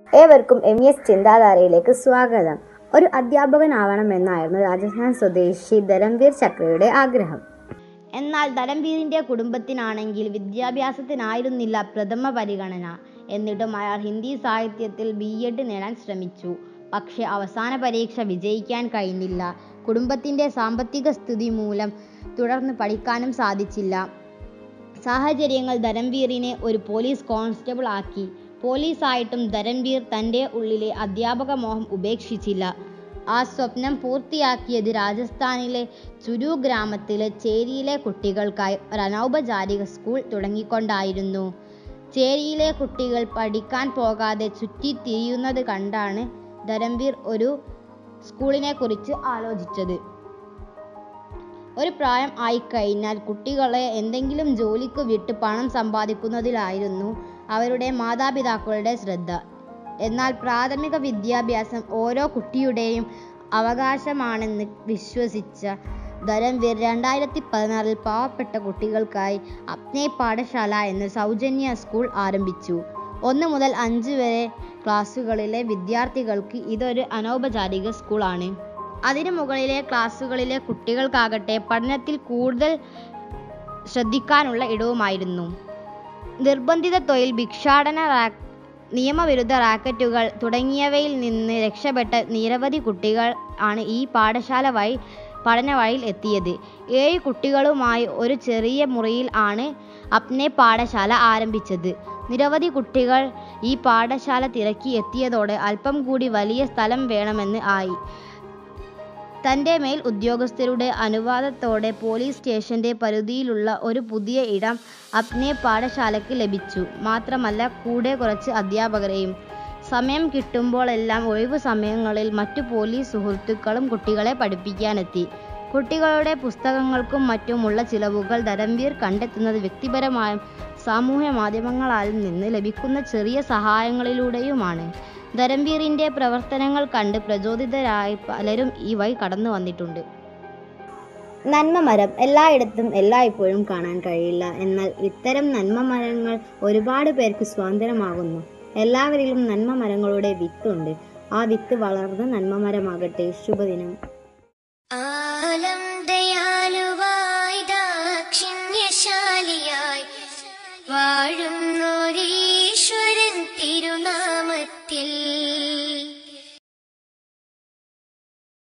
ഏവർക്കും M S ചിന്താധാരയിലേക്ക് സ്വാഗതം ഒരു അധ്യാപകനാവണമെന്നായിരുന്നു രാജസ്ഥാൻ സ്വദേശി ധരംവീർ ചക്രയുടെ ആഗ്രഹം എന്നാൽ ധരംവീറിന്റെ കുടുംബത്തിനാണെങ്കിൽ വിദ്യാഭ്യാസത്തിനായിരുന്നില്ല പ്രഥമ പരിഗണന എന്നിട്ടും അയാൾ ഹിന്ദി സാഹിത്യത്തിൽ ബി എഡ് നേടാൻ ശ്രമിച്ചു പക്ഷേ അവസാന പരീക്ഷ വിജയിക്കാൻ കഴിഞ്ഞില്ല കുടുംബത്തിന്റെ സാമ്പത്തിക സ്ഥിതി മൂലം തുടർന്ന് പഠിക്കാനും സാധിച്ചില്ല സാഹചര്യങ്ങൾ ധരംവീറിനെ ഒരു പോലീസ് കോൺസ്റ്റബിൾ ആക്കി പോലീസായിട്ടും ധരംവീർ തൻ്റെ ഉള്ളിലെ അധ്യാപക മോഹം ഉപേക്ഷിച്ചില്ല ആ സ്വപ്നം പൂർത്തിയാക്കിയത് രാജസ്ഥാനിലെ ചുരു ഗ്രാമത്തിലെ ചേരിയിലെ കുട്ടികൾക്കായി ഒരു അനൗപചാരിക സ്കൂൾ തുടങ്ങിക്കൊണ്ടായിരുന്നു ചേരിയിലെ കുട്ടികൾ പഠിക്കാൻ പോകാതെ ചുറ്റിത്തിരിയുന്നത് കണ്ടാണ് ധരംവീർ ഒരു സ്കൂളിനെ കുറിച്ച് ആലോചിച്ചത് ഒരു പ്രായം ആയിക്കഴിഞ്ഞാൽ കുട്ടികളെ എന്തെങ്കിലും ജോലിക്ക് വിട്ട് പണം സമ്പാദിക്കുന്നതിലായിരുന്നു അവരുടെ മാതാപിതാക്കളുടെ ശ്രദ്ധ എന്നാൽ പ്രാഥമിക വിദ്യാഭ്യാസം ഓരോ കുട്ടിയുടെയും അവകാശമാണെന്ന് വിശ്വസിച്ച ധരംവീർ രണ്ടായിരത്തി പതിനാറിൽ പാവപ്പെട്ട കുട്ടികൾക്കായി അപ്നെ പാഠശാല എന്ന സൗജന്യ സ്കൂൾ ആരംഭിച്ചു ഒന്ന് മുതൽ അഞ്ച് വരെ ക്ലാസ്സുകളിലെ വിദ്യാർത്ഥികൾക്ക് ഇതൊരു അനൗപചാരിക സ്കൂളാണ് അതിനു മുകളിലെ ക്ലാസ്സുകളിലെ കുട്ടികൾക്കാകട്ടെ പഠനത്തിൽ കൂടുതൽ ശ്രദ്ധിക്കാനുള്ള ഇടവുമായിരുന്നു നിർബന്ധിത തൊഴിൽ ഭിക്ഷാടന റാ- നിയമവിരുദ്ധ റാക്കറ്റുകൾ തുടങ്ങിയവയിൽ നിന്ന് രക്ഷപ്പെട്ട നിരവധി കുട്ടികൾ ആണ് ഈ പാഠശാല വഴി പഠന വഴിയിൽ എത്തിയത് ഏഴ് കുട്ടികളുമായി ഒരു ചെറിയ മുറിയിൽ ആണ് അപ്നെ പാഠശാല ആരംഭിച്ചത് നിരവധി കുട്ടികൾ ഈ പാഠശാല തിരക്കി എത്തിയതോടെ അല്പം കൂടി വലിയ സ്ഥലം വേണമെന്ന് ആയി തൻ്റെ മേൽ ഉദ്യോഗസ്ഥരുടെ അനുവാദത്തോടെ പോലീസ് സ്റ്റേഷന്റെ പരിധിയിലുള്ള ഒരു പുതിയ ഇടം അപ്നെ പാഠശാലയ്ക്ക് ലഭിച്ചു മാത്രമല്ല കൂടെ കുറച്ച് അധ്യാപകരെയും സമയം കിട്ടുമ്പോഴെല്ലാം ഒഴിവു സമയങ്ങളിൽ മറ്റു പോലീസ് സുഹൃത്തുക്കളും കുട്ടികളെ പഠിപ്പിക്കാനെത്തി കുട്ടികളുടെ പുസ്തകങ്ങൾക്കും മറ്റുമുള്ള ചിലവുകൾ ധരംവീർ കണ്ടെത്തുന്നത് വ്യക്തിപരമായും സാമൂഹ്യ മാധ്യമങ്ങളിൽ നിന്ന് ലഭിക്കുന്ന ചെറിയ സഹായങ്ങളിലൂടെയുമാണ് ധരംവീറിന്റെ പ്രവർത്തനങ്ങൾ കണ്ട് പ്രചോദിതരായി പലരും ഈ വഴി കടന്നു വന്നിട്ടുണ്ട് നന്മ മരം എല്ലായിടത്തും എല്ലായ്പ്പോഴും കാണാൻ കഴിയില്ല എന്നാൽ ഇത്തരം നന്മ മരങ്ങൾ ഒരുപാട് പേർക്ക് സ്വാതന്ത്ര്യമാകുന്നു എല്ലാവരിലും നന്മ മരങ്ങളുടെ വിത്തുണ്ട് ആ വിത്ത് വളർന്ന് നന്മ മരമാകട്ടെ ശുഭദിനം